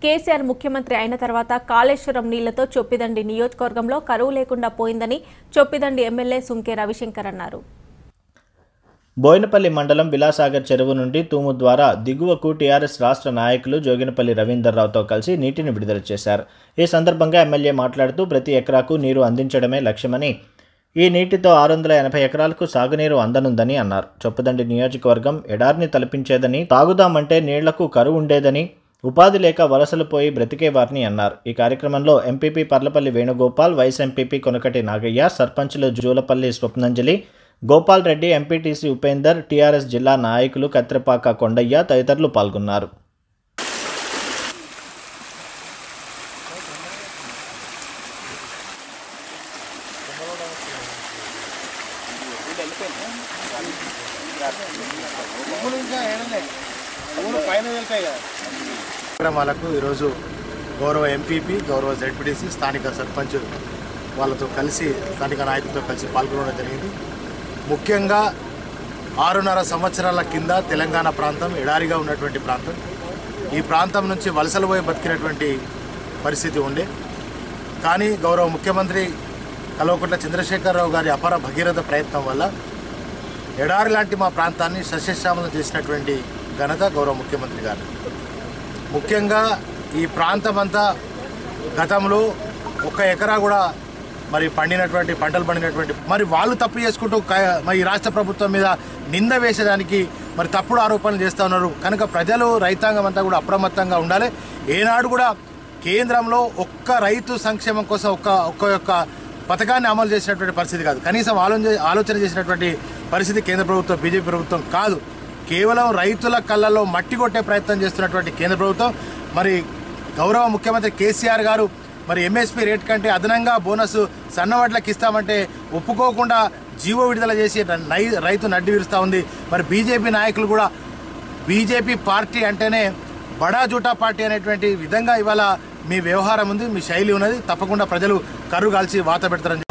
కేసీఆర్ ముఖ్యమంత్రి అయిన తర్వాత కాళేశ్వరం నీళ్లతో చొప్పిదండి నియోజకవర్గంలో కరువు లేకుండా పోయిందని చొప్పిదండి ఎమ్మెల్యే సుంకే రవిశంకర్ అన్నారు బోయినపల్లి మండలం బిలాసాగర్ చెరువు నుండి తూము ద్వారా దిగువకు టీఆర్ఎస్ రాష్ట్ర నాయకులు జోగినపల్లి రవీందర్రావుతో కలిసి నీటిని విడుదల చేశారు ఈ సందర్భంగా ఎమ్మెల్యే మాట్లాడుతూ ప్రతి ఎకరాకు నీరు అందించడమే లక్ష్యమని ఈ నీటితో ఆరు వందల ఎనభై ఎకరాలకు సాగునీరు అందనుందని అన్నారు చొప్పదండి నియోజకవర్గం ఎడారిని తలపించేదని తాగుదామంటే నీళ్లకు కరువు ఉండేదని ఉపాధి లేక వలసలు పోయి బ్రతికేవారిని అన్నారు ఈ కార్యక్రమంలో MPP Parlapalli Venugopal vice MPP Konakati Nagaiah సర్పంచులు జూలపల్లి స్వప్నంజలి గోపాల్ రెడ్డి ఎంపీటీసీ ఉపేందర్ టీఆర్ఎస్ జిల్లా నాయకులు కత్రపాక కొండయ్య తదితరులు పాల్గొన్నారు కార్యక్రమాలకు ఈరోజు గౌరవ ఎంపీపీ గౌరవ జెడ్పీటీసీ స్థానిక సర్పంచ్ వాళ్ళతో కలిసి స్థానిక నాయకులతో కలిసి పాల్గొనడం జరిగింది ముఖ్యంగా ఆరున్నర సంవత్సరాల కింద తెలంగాణ ప్రాంతం ఎడారిగా ఉన్నటువంటి ప్రాంతం ఈ ప్రాంతం నుంచి వలసలు పోయి బతికినటువంటి పరిస్థితి ఉండే కానీ గౌరవ ముఖ్యమంత్రి కల్వకుంట్ల చంద్రశేఖరరావు గారి అపర భగీరథ ప్రయత్నం వల్ల ఎడారి లాంటి మా ప్రాంతాన్ని సస్యశ్యామలం చేసినటువంటి ఘనత గౌరవ ముఖ్యమంత్రి గారు ముఖ్యంగా ఈ ప్రాంతం అంతా గతంలో ఒక్క ఎకరా కూడా మరి పండినటువంటి పంటలు పండినటువంటి మరి వాళ్ళు తప్పు చేసుకుంటూ క- మరి ఈ రాష్ట్ర ప్రభుత్వం మీద నింద వేసేదానికి మరి తప్పుడు ఆరోపణలు చేస్తూ ఉన్నారు కనుక ప్రజలు రైతాంగం అంతా కూడా అప్రమత్తంగా ఉండాలి ఏనాడు కూడా కేంద్రంలో ఒక్క రైతు సంక్షేమం కోసం ఒక్క ఒక్క యొక్క పథకాన్ని అమలు చేసినటువంటి పరిస్థితి కాదు కనీసం ఆలోచన ఆలోచన చేసినటువంటి పరిస్థితి కేంద్ర ప్రభుత్వం బీజేపీ ప్రభుత్వం కాదు కేవలం రైతుల కళ్ళల్లో మట్టి కొట్టే ప్రయత్నం చేస్తున్నటువంటి కేంద్ర ప్రభుత్వం మరి గౌరవ ముఖ్యమంత్రి కేసీఆర్ గారు మరి ఎంఎస్పీ రేట్ కంటే అదనంగా బోనస్ సన్నవాట్లకు ఇస్తామంటే ఒప్పుకోకుండా జీవో విడుదల చేసి నై రైతు నడ్డి విరుస్తూ ఉంది మరి బీజేపీ నాయకులు కూడా బీజేపీ పార్టీ అంటేనే బడా జూటా పార్టీ అనేటువంటి విధంగా ఇవాళ మీ వ్యవహారం ఉంది మీ శైలి ఉన్నది తప్పకుండా ప్రజలు కర్రు కాల్చి వాత పెడతారని